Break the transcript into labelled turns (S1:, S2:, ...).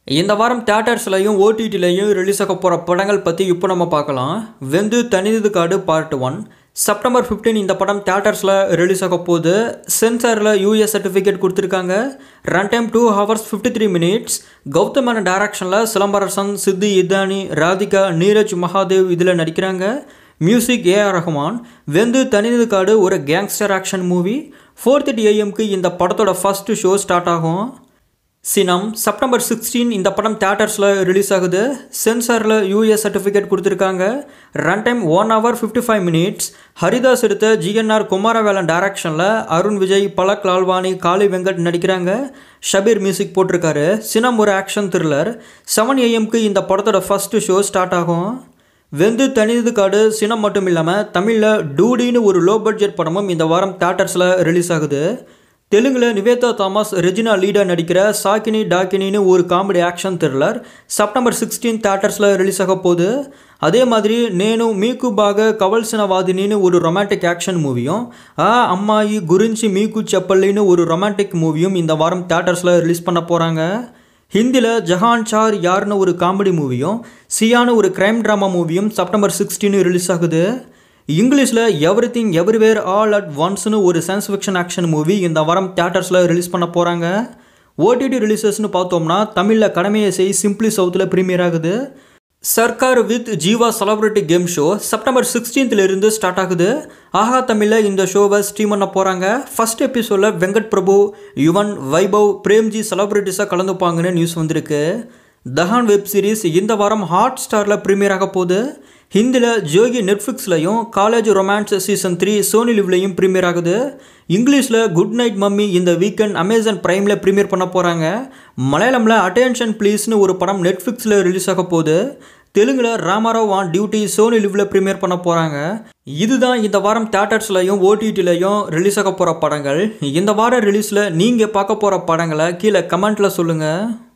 S1: இந்த வாரம் தேட்டர்ஸ்லையும் ஓடிடிலையும் ரிலீஸ் ஆக போகிற படங்கள் பற்றி இப்போ நம்ம பார்க்கலாம் வெந்து தனிது காடு பார்ட் ஒன் செப்டம்பர் 15 இந்த படம் தேட்டர்ஸில் ரிலீஸ் ஆக போகுது சென்சாரில் யூஎஸ் சர்டிஃபிகேட் கொடுத்துருக்காங்க run time two hours fifty three minutes கௌதமான டைரக்ஷனில் சிலம்பரசன் சித்தி இதானி ராதிகா நீரஜ் மகாதேவ் இதில் நடிக்கிறாங்க மியூசிக் ஏஆர் ரஹ்மான் வெந்து தனிது காடு ஒரு gangster action movie four thirty ஏஎம்க்கு இந்த படத்தோட ஃபர்ஸ்ட் ஷோ ஸ்டார்ட் ஆகும் சினம் செப்டம்பர் சிக்ஸ்டீன் இந்த படம் தேட்டர்ஸில் ரிலீஸ் ஆகுது சென்சாரில் யூஎஸ் சர்டிஃபிகேட் கொடுத்துருக்காங்க run time one hour fifty five minutes Haridas எடுத்த ஜிஎன்ஆர் குமாரவேலன் டைரக்ஷனில் அருண் விஜய் பலக் லால்வானி காளி வெங்கட் நடிக்கிறாங்க ஷபீர் மியூசிக் போட்டிருக்காரு சினம் ஒரு ஆக்ஷன் த்ரில்லர் செவன் ஏஎம்க்கு இந்த படத்தோட ஃபர்ஸ்ட் ஷோ ஸ்டார்ட் ஆகும் வெந்து தனிது காடு சினம் மட்டும் இல்லாமல் தமிழில் டூடின்னு ஒரு லோ பட்ஜெட் படமும் இந்த வாரம் தேட்டர்ஸில் ரிலீஸ் ஆகுது தெலுங்கில் நிவேதா தாமஸ் ரெஜினா லீடா நடிக்கிற சாக்கினி டாக்கினின்னு ஒரு comedy action thriller September sixteen தேட்டர்ஸில் ரிலீஸ் ஆக போகுது அதே மாதிரி நேனு மீக்கு பாக கவல்சன வாதினின்னு ஒரு ரொமான்டிக் ஆக்ஷன் மூவியும் ஆ அம்மாயி குரிஞ்சி மீக்கு செப்பல்லின்னு ஒரு ரொமான்டிக் மூவியும் இந்த வாரம் தேட்டர்ஸில் ரிலீஸ் பண்ண போகிறாங்க ஹிந்தியில் ஜஹான் சார் யாருன்னு ஒரு காமெடி மூவியும் சியான்னு ஒரு கிரைம் ட்ராமா மூவியும் செப்டம்பர் சிக்ஸ்டீன் ரிலீஸ் ஆகுது இங்கிலீஷில் everything everywhere all at ஒன்ஸ்னு ஒரு சயின்ஸ் ஃபிக்ஷன் ஆக்ஷன் மூவி இந்த வாரம் தேட்டர்ஸில் ரிலீஸ் பண்ண போகிறாங்க ஓடிடி ரிலீசஸ்னு பார்த்தோம்னா தமிழில் கடமையை செய் சிம்பிளி சவுத்தில் ப்ரீமியர் ஆகுது Sarkaar with Jiiva celebrity game show September 16th ல இருந்து ஸ்டார்ட் ஆகுது ஆஹா தமிழில் இந்த ஷோவை ஸ்ட்ரீம் பண்ண போகிறாங்க ஃபர்ஸ்ட் எபிசோடில் வெங்கட் பிரபு யுவன் வைபவ் பிரேம்ஜி செலப்ரிட்டிஸாக கலந்துப்பாங்கன்னு நியூஸ் வந்திருக்கு தஹான் வெப் சீரிஸ் இந்த வாரம் ஹாட் ஸ்டாரில் ப்ரீமியர் ஆக போகுது ஹிந்தியில் ஜோகி நெட்ஃப்ளிக்ஸ்லையும் college romance season three Sony லிவ்லையும் ப்ரீமியர் ஆகுது இங்கிலீஷில் குட் நைட் மம்மி இந்த வீக்கெண்ட் அமேசான் ப்ரைமில் ப்ரீமியர் பண்ண போகிறாங்க மலையாளமில் அட்டென்ஷன் ப்ளீஸ்னு ஒரு படம் நெட்ஃப்ளிக்ஸில் ரிலீஸ் ஆக போகுது தெலுங்கில் ராமாராவ் ஆன் டியூட்டி சோனி லிவ்ல ப்ரீமியர் பண்ண போகிறாங்க இதுதான் இந்த வாரம் தேட்டர்ஸ்லையும் ஓடிடிலையும் ரிலீஸ் ஆக போகிற படங்கள் இந்த வாரம் ரிலீஸில் நீங்கள் பார்க்க போகிற படங்களை கீழே கமெண்ட்டில் சொல்லுங்கள்